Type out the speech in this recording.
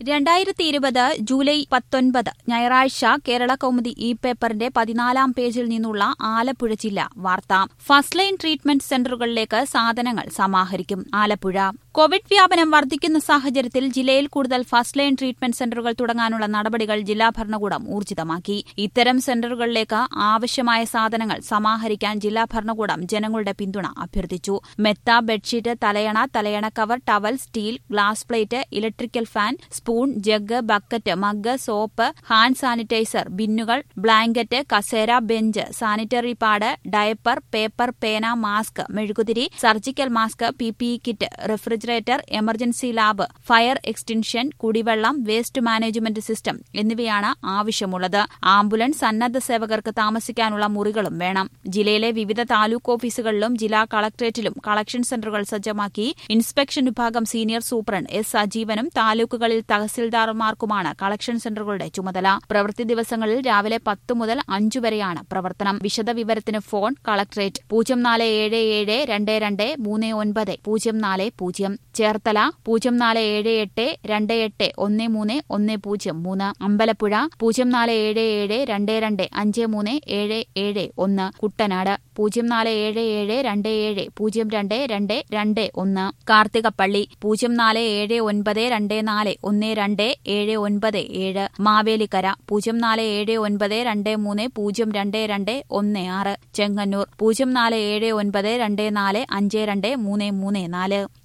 രണ്ടായിരത്തി ഇരുപത് ജൂലൈ പത്തൊൻപത് ഞായറാഴ്ച കേരള കൗമുദി ഇ പേപ്പറിന്റെ പതിനാലാം പേജിൽ നിന്നുള്ള ആലപ്പുഴ ജില്ല വാർത്ത ഫസ്റ്റ് ലൈൻ ട്രീറ്റ്മെന്റ് സെന്ററുകളിലേക്ക് സാധനങ്ങൾ സമാഹരിക്കും ആലപ്പുഴ കോവിഡ് വ്യാപനം വർദ്ധിക്കുന്ന സാഹചര്യത്തിൽ ജില്ലയിൽ കൂടുതൽ ഫസ്റ്റ് ലൈൻ ട്രീറ്റ്മെന്റ് സെന്ററുകൾ തുടങ്ങാനുള്ള നടപടികൾ ജില്ലാ ഭരണകൂടം ഊർജിതമാക്കി ഇത്തരം സെന്ററുകളിലേക്ക് ആവശ്യമായ സാധനങ്ങൾ സമാഹരിക്കാൻ ജില്ലാ ഭരണകൂടം ജനങ്ങളുടെ പിന്തുണ അഭ്യർത്ഥിച്ചു മെത്ത ബെഡ്ഷീറ്റ് തലയണ തലയണ cover towel steel glass plate electrical fan spoon jug bucket mug soap hand sanitiser ബിന്നുകൾ ബ്ലാങ്കറ്റ് കസേര bench sanitary pad diaper paper പേന മാസ്ക് മെഴുകുതിരി surgical mask P P E kit refrigerator emergency lab fire extinction കുടിവെള്ളം waste management system എന്നിവയാണ് ആവശ്യമുള്ളത് ambulance സന്നദ്ധ സേവകർക്ക് താമസിക്കാനുള്ള മുറികളും വേണം ജില്ലയിലെ വിവിധ താലൂക്ക് ഓഫീസുകളിലും ജില്ലാ കളക്ടറേറ്റിലും കളക്ഷൻ സെന്ററുകൾ സജ്ജമാക്കി ഇൻസ്പെക്ഷൻ വിഭാഗം സീനിയർ സൂപ്രണ്ട് എസ് സജീവനും താലൂക്കുകളിൽ തഹസിൽദാർമാർക്കുമാണ് കളക്ഷൻ സെന്ററുകളുടെ ചുമതല പ്രവൃത്തി ദിവസങ്ങളിൽ രാവിലെ പത്ത് മുതൽ അഞ്ചു വരെയാണ് പ്രവർത്തനം വിശദവിവരത്തിന് ഫോൺ കളക്ടറേറ്റ് പൂജ്യം നാല് ഏഴ് ഏഴ് രണ്ട് രണ്ട് മൂന്ന് ഒൻപത് പൂജ്യം നാല് പൂജ്യം ചേർത്തല പൂജ്യം നാല് ഏഴ് എട്ട് രണ്ട് എട്ട് ഒന്ന് മൂന്ന് ഒന്ന് പൂജ്യം മൂന്ന് അമ്പലപ്പുഴ പൂജ്യം നാല് ഏഴ് ഏഴ് രണ്ട് രണ്ട് അഞ്ച് മൂന്ന് ഏഴ് ഏഴ് ഒന്ന് കുട്ടനാട് പൂജ്യം നാല് ഏഴ് ഏഴ് രണ്ട് ഏഴ് പൂജ്യം രണ്ട് രണ്ട് രണ്ട് ഒന്ന് കാർത്തികപ്പള്ളി പൂജ്യം നാല് ഏഴ് ഒൻപത് രണ്ട് നാല് ഒന്ന് രണ്ട് ഏഴ് ഒൻപത് ഏഴ് മാവേലിക്കര പൂജ്യം നാല് ഏഴ് ഒൻപത് രണ്ട് മൂന്ന് പൂജ്യം രണ്ട് രണ്ട് ഒന്ന് ആറ് ചെങ്ങന്നൂർ പൂജ്യം നാല് ഏഴ് ഒൻപത് രണ്ട് നാല് അഞ്ച് രണ്ട് മൂന്ന് മൂന്ന് നാല്